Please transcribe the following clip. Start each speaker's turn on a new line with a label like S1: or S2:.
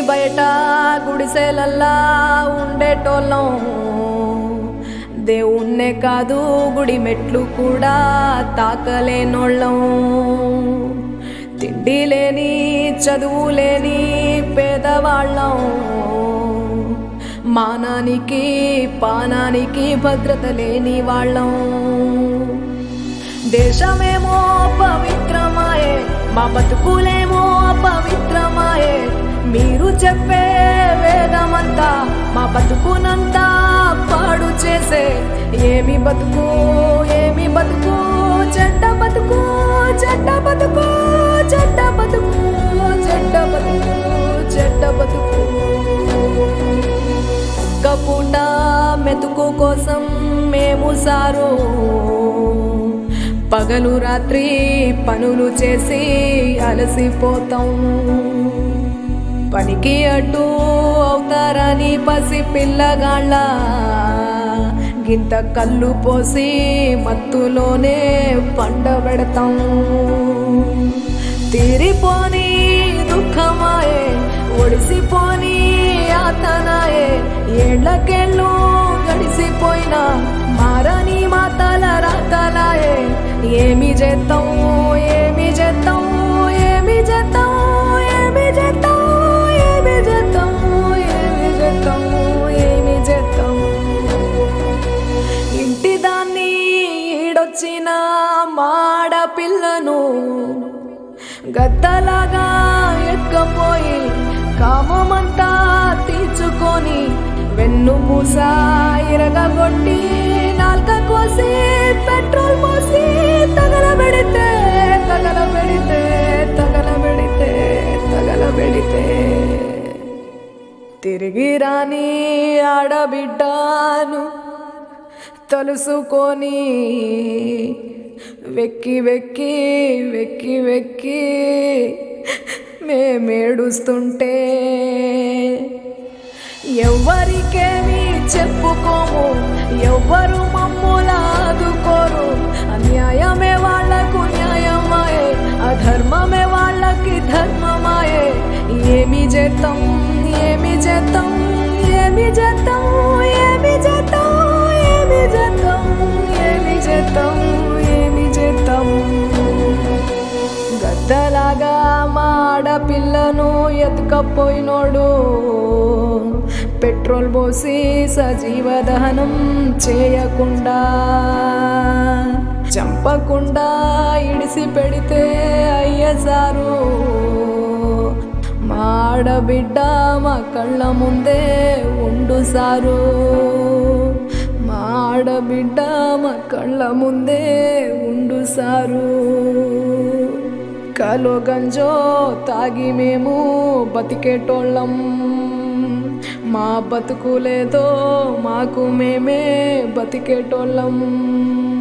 S1: బయట గుడిసెలల్లా ఉండేటోళ్ళం దేవుణ్ణే కాదు గుడి మెట్లు కూడా తాకలేనోళ్ళం తిండి లేని చదువు లేని పేదవాళ్ళం మానానికి పానానికి భద్రత లేని వాళ్ళం దేశమేమో పవిత్రమాయే మా బతుకులేమో పవిత్రమాయే మీరు చెప్పే వేదమంతా మా బతుకునంతా పాడు చేసే ఏమి బతుకు ఏమి బతుకు చెడ్డ బతుకు చెడ్డ బతుకు చెడ్డ బతుకు చెడ్డ బతుకు చెడ్డ బతుకు కపూట మెతుకు కోసం మేము సారు పగలు రాత్రి పనులు చేసి అలసిపోతాం పనికి అడ్డు అవుతారని పసి పిల్లగాళ్ళ గింత కళ్ళు పోసి మత్తులోనే పండబెడతాం తీరిపోని దుఃఖమాయే ఒడిసిపోని ఆతనాయే ఏళ్ళకేళ్ళు గడిసిపోయినా మారని మాతల రాతలాయే ఏమి చేద్దాం ఏమి చేద్దాం ఏమి చేద్దాం ఏమి చేద్దాం ఏమి చేద్దాం ఏమి చేద్దాం ఏమి చేద్దాం ఇంటి దాన్ని ఈడొచ్చిన మాడ పిల్లను గద్దలాగా ఎక్కపోయి కామమంతా తీర్చుకొని వెన్ను పూస ఇరగగొట్టి నాల్క కోసి పెట్రోల్ పోసి తగలబెడితే తగలబెడితే తగలబెడితే తగలబెడితే తిరిగి రాని ఆడబిడ్డాను తలుసుకొని వెక్కి వెక్కి వెక్కి వెక్కి మేమేడుస్తుంటే ఎవ్వరికేమి చెప్పుకోము ఎవ్వరు మమ్ముల ఆదుకోరు అన్యాయమే వాళ్లకు న్యాయమాయే అధర్మమే వాళ్ళకి ధర్మమాయే ఏమి చేద్దాం ఏమి చేద్దాం ఏమి చేద్దాం ఏమి చేద్దాం ఏమి చేద్దాం ఏమి చేద్దాం ఏమి చేద్దాం గద్దలాగా మాడ పిల్లను ఎత్తుకపోయినోడు పెట్రోల్ పోసి సజీవ దహనం చేయకుండా చంపకుండా ఇడిసి పెడితే అయ్యసారు మాడబిడ్డ మా కళ్ళ ముందే ఉండు సారు మాడబిడ్డ మా కళ్ళ ముందే ఉండు సారు కలో గంజో తాగి మేము బతికేటోళ్ళం మా బతుకులేదో మాకు మేమే బతికేటోళ్ళం